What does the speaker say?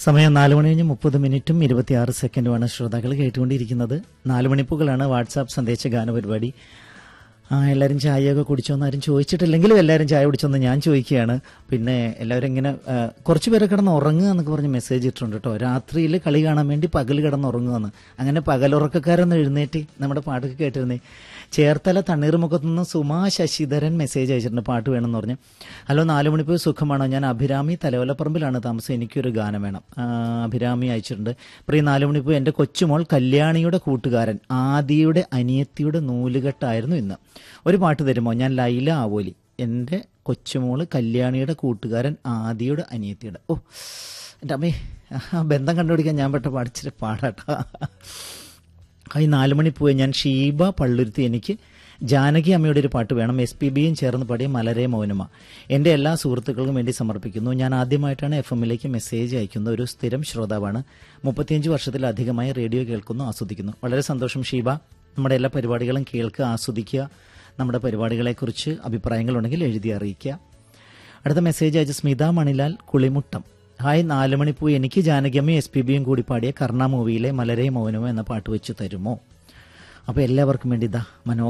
സമയം നാല് മണി കഴിഞ്ഞ് മുപ്പത് മിനിറ്റും ഇരുപത്തിയാറ് സെക്കൻഡുമാണ് ശ്രോതാക്കൾ കേട്ടുകൊണ്ടിരിക്കുന്നത് നാല് മണിപ്പുകളാണ് വാട്സാപ്പ് സന്ദേശ ഗാന പരിപാടി ആ എല്ലാവരും ചായയൊക്കെ കുടിച്ചോന്ന് ആരും ചോദിച്ചിട്ടില്ലെങ്കിലും എല്ലാവരും ചായ കുടിച്ചോന്ന് ഞാൻ ചോദിക്കുകയാണ് പിന്നെ എല്ലാവരും ഇങ്ങനെ ആ, കുറച്ച് പേരെ കിടന്ന് ഉറങ്ങുക എന്നൊക്കെ പറഞ്ഞ് മെസ്സേജ് ഇട്ടിട്ടുണ്ട് കേട്ടോ രാത്രിയിൽ കളി കാണാൻ വേണ്ടി പകൽ കിടന്ന് ഉറങ്ങുകയെന്ന് അങ്ങനെ പകലുറക്കക്കാരൊന്ന് എഴുന്നേറ്റ് നമ്മുടെ പാട്ടൊക്കെ കേട്ടിരുന്നേ ചേർത്തല തണ്ണീർമുഖത്തു നിന്ന് സുമാ ശശിധരൻ മെസ്സേജ് അയച്ചിട്ടുണ്ട് പാട്ട് വേണമെന്ന് പറഞ്ഞ് ഹലോ നാല് മണിപ്പോ സുഖമാണോ ഞാൻ അഭിരാമി തലവലപ്പറമ്പിലാണ് താമസം എനിക്കൊരു ഗാനം വേണം ആ, അഭിരാമി അയച്ചിട്ടുണ്ട് പ്രിയ നാല് മണിപ്പോ എൻ്റെ കൊച്ചുമോൾ കല്യാണിയുടെ കൂട്ടുകാരൻ ആദിയുടെ അനിയത്തിയുടെ നൂലുകെട്ടായിരുന്നു ഇന്ന് ഒരു പാട്ട് തരുമോ ഞാൻ ലൈല ആവോലി എൻ്റെ കൊച്ചുമോള് കല്യാണിയുടെ കൂട്ടുകാരൻ ആദിയുടെ അനിയത്തിയുടെ ഓ എൻ്റെ അമ്മേ ആ ബന്ധം കണ്ടുപിടിക്കാൻ ഞാൻ പെട്ട പാടിച്ചിട്ട് പാടാട്ടാ ഈ നാല് മണി പോയി ഞാൻ ഷീബ പള്ളുരുത്തി എനിക്ക് ജാനകി അമ്മയുടെ ഒരു പാട്ട് വേണം എസ് പി ബിയും ചേർന്ന് പാടിയ മലരെ മൗനമ എൻ്റെ എല്ലാ സുഹൃത്തുക്കൾക്കും വേണ്ടി സമർപ്പിക്കുന്നു ഞാൻ ആദ്യമായിട്ടാണ് എഫ് എമ്മിലേക്ക് മെസ്സേജ് അയക്കുന്ന ഒരു സ്ഥിരം ശ്രോതാവാണ് മുപ്പത്തിയഞ്ച് വർഷത്തിലധികമായി റേഡിയോ കേൾക്കുന്നു ആസ്വദിക്കുന്നു വളരെ സന്തോഷം ഷീബ നമ്മുടെ എല്ലാ പരിപാടികളും കേൾക്കുക ആസ്വദിക്കുക നമ്മുടെ പരിപാടികളെക്കുറിച്ച് അഭിപ്രായങ്ങളുണ്ടെങ്കിൽ എഴുതി അറിയിക്കുക അടുത്ത മെസ്സേജ് അയച്ച സ്മിത മണിലാൽ കുളിമുട്ടം ഹായ് നാല് മണിപ്പൂ എനിക്ക് ജാനകിയമ്മയും എസ് പി ബിയും കൂടി പാടിയ കർണ മൂവിയിലെ മലരെ മൗനമോ എന്ന പാട്ട് വെച്ച് തരുമോ അപ്പോൾ എല്ലാവർക്കും വേണ്ടി ഇതാ മനോ